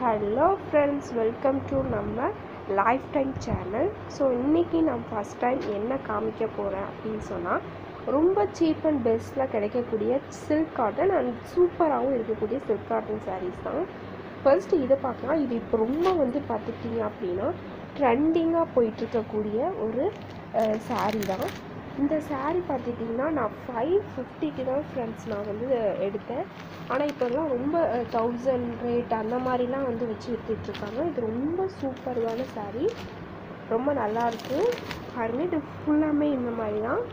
hello friends welcome to நம்ம life time channel so இன்றைக்கி நான் ஃபஸ்ட் டைம் என்ன காமிக்க போகிறேன் அப்படின்னு சொன்னால் ரொம்ப சீப் அண்ட் பெஸ்ட்டில் கிடைக்கக்கூடிய சில்க் காட்டன் அண்ட் சூப்பராகவும் இருக்கக்கூடிய சில்க் காட்டன் sarees தான் ஃபர்ஸ்ட் இதை பார்க்கலாம் இது இப்போ ரொம்ப வந்து பார்த்துக்கிட்டிங்க அப்படின்னா ட்ரெண்டிங்காக போயிட்டுருக்கக்கூடிய ஒரு saree தான் இந்த saree பார்த்துட்டிங்கன்னா நான் ஃபைவ் ஃபிஃப்டிக்கு தான் ஃப்ரெண்ட்ஸ் நான் வந்து எடுத்தேன் ஆனால் இப்போல்லாம் ரொம்ப தௌசண்ட் ரேட் அந்த மாதிரிலாம் வந்து வச்சு விற்றுட்ருக்காங்க இது ரொம்ப சூப்பரான saree ரொம்ப நல்லாயிருக்கு பாருங்க இது ஃபுல்லாமே இந்த மாதிரி தான்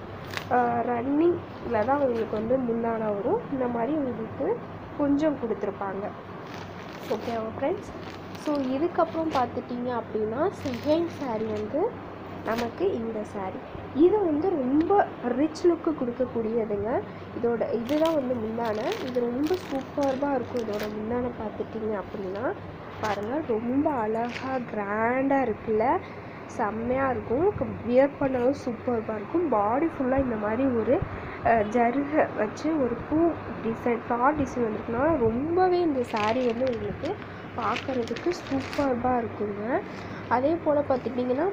ரன்னிங்கில் தான் உங்களுக்கு வந்து முந்தான வரும் இந்த மாதிரி உங்களுக்கு கொஞ்சம் கொடுத்துருப்பாங்க ஓகேவா ஃப்ரெண்ட்ஸ் ஸோ இதுக்கப்புறம் பார்த்துட்டிங்க அப்படின்னா செகண்ட் saree வந்து நமக்கு இந்த saree இது வந்து ரொம்ப ரிச் லுக்கு கொடுக்கக்கூடியதுங்க இதோட இதுதான் வந்து முந்தான இது ரொம்ப சூப்பர்பாக இருக்கும் இதோட முந்தான பார்த்துட்டிங்க அப்படின்னா பாருங்கள் ரொம்ப அழகாக கிராண்டாக இருக்குல்ல செம்மையாக இருக்கும் வியர் பண்ணவும் சூப்பர்பாக இருக்கும் பாடி ஃபுல்லாக இந்த மாதிரி ஒரு ஜருகை வச்சு ஒரு பூ டிசைன் ஃப்ளார் டிசைன் வந்துருக்குன்னா ரொம்பவே இந்த saree வந்து உங்களுக்கு பார்க்குறதுக்கு சூப்பர்பாக இருக்குங்க அதே போல் பார்த்துட்டிங்கன்னா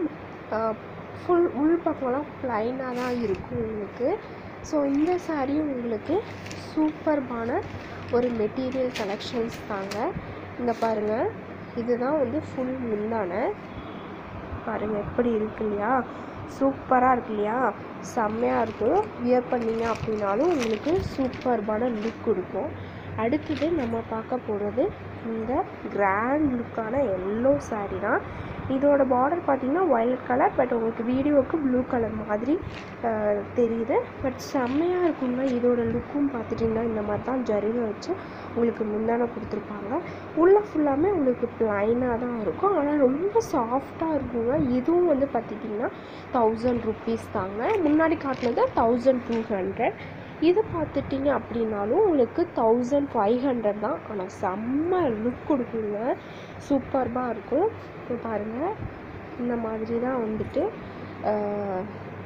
ஃபுல் உள் பக்கம்லாம் ப்ளைனாக தான் இருக்கும் உங்களுக்கு ஸோ இந்த சாரியும் உங்களுக்கு சூப்பர்பான ஒரு மெட்டீரியல் கலெக்ஷன்ஸ் தாங்க இந்த பாருங்கள் இதுதான் வந்து ஃபுல் முந்தான பாருங்கள் எப்படி இருக்கு இல்லையா சூப்பராக இருக்கு இல்லையா செம்மையாக இருக்கும் வியர் பண்ணீங்க அப்படின்னாலும் உங்களுக்கு சூப்பர்பான லுக் கொடுக்கும் அடுத்தது நம்ம பார்க்க போகிறது இந்த கிராண்ட் லுக்கான எல்லோ saree தான் இதோட பார்டர் பார்த்தீங்கன்னா வயலட் கலர் பட் உங்களுக்கு வீடியோவுக்கு ப்ளூ கலர் மாதிரி அஹ், தெரியுது பட் செம்மையாக இருக்குங்க இதோட லுக்கும் பார்த்துட்டிங்கன்னா இந்த மாதிரி தான் ஜரிகை வச்சு உங்களுக்கு முந்தான கொடுத்துருப்பாங்க உள்ளே ஃபுல்லாமே உங்களுக்கு ப்ளைனாக தான் இருக்கும் ஆனால் ரொம்ப சாஃப்டாக இருக்குங்க இதுவும் வந்து பார்த்துட்டிங்கன்னா தௌசண்ட் ருபீஸ் தாங்க முன்னாடி காட்டினது தௌசண்ட் டூ ஹண்ட்ரட் இது பார்த்துட்டிங்க அப்படின்னாலும் உங்களுக்கு தௌசண்ட் ஃபைவ் ஹண்ட்ரட் தான் ஆனால் செம்ம லுக் கொடுக்குங்க சூப்பர்பாக இருக்கும் இப்போ பாருங்கள் இந்த மாதிரி தான் வந்துட்டு ஆஹ்,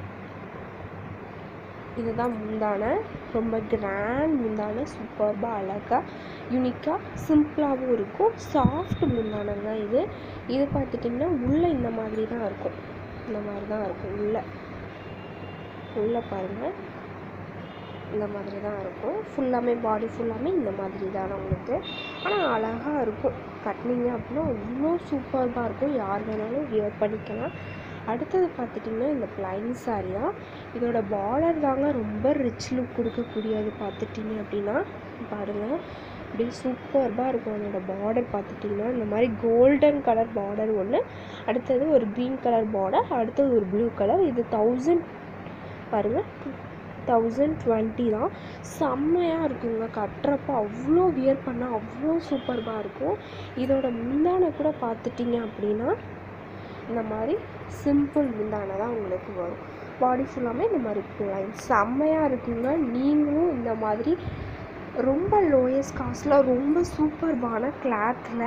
இதுதான் முந்தான ரொம்ப கிராண்ட் முந்தான சூப்பர்பாக அழகாக யூனிக்காக சிம்பிளாகவும் இருக்கும் சாஃப்ட் முந்தானங்க இது இது பார்த்துட்டிங்கன்னா உள்ளே இந்த மாதிரி தான் இருக்கும் இந்த மாதிரி தான் இருக்கும் உள்ளே உள்ளே பாருங்கள் இந்த மாதிரி தான் இருக்கும் ஃபுல்லாமே பாடி ஃபுல்லாமே இந்த மாதிரி தான் உங்களுக்கு ஆனால் அழகாக இருக்கும் கட்டினீங்க அப்படின்னா அவ்வளோ சூப்பர்பாக இருக்கும் யார் வேணாலும் வியர் பண்ணிக்கலாம் அடுத்தது பார்த்துட்டிங்கன்னா இந்த பிளைன் saree தான் இதோட பார்டர் தாங்க ரொம்ப ரிச் லுக் கொடுக்கக்கூடியது பார்த்துட்டிங்க அப்படின்னா பாருங்கள் அப்படியே சூப்பர்பாக இருக்கும் அதோட பார்டர் பார்த்துட்டிங்கன்னா இந்த மாதிரி கோல்டன் கலர் பார்டர் ஒன்று அடுத்தது ஒரு க்ரீன் கலர் பார்டர் அடுத்தது ஒரு ப்ளூ கலர் இது தௌசண்ட் பாருங்கள் தௌசண்ட் டுவெண்ட்டி தான் செம்மையாக இருக்குங்க கட்டுறப்போ அவ்வளோ வியர் பண்ணால் அவ்வளோ சூப்பர்பாக இருக்கும் இதோட முந்தானை கூட பார்த்துட்டிங்க அப்படின்னா இந்த மாதிரி சிம்பிள் முந்தானை தான் உங்களுக்கு வரும் பாடி ஃபுல்லாமே இந்த மாதிரி லைன் செம்மையாக இருக்குங்க நீங்களும் இந்த மாதிரி ரொம்ப லோயஸ்ட் காஸ்ட்டில் ரொம்ப சூப்பர்பான கிளாத்தில்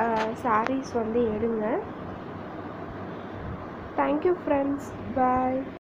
sarees வந்து எடுங்க தேங்க்யூ ஃப்ரெண்ட்ஸ் பாய்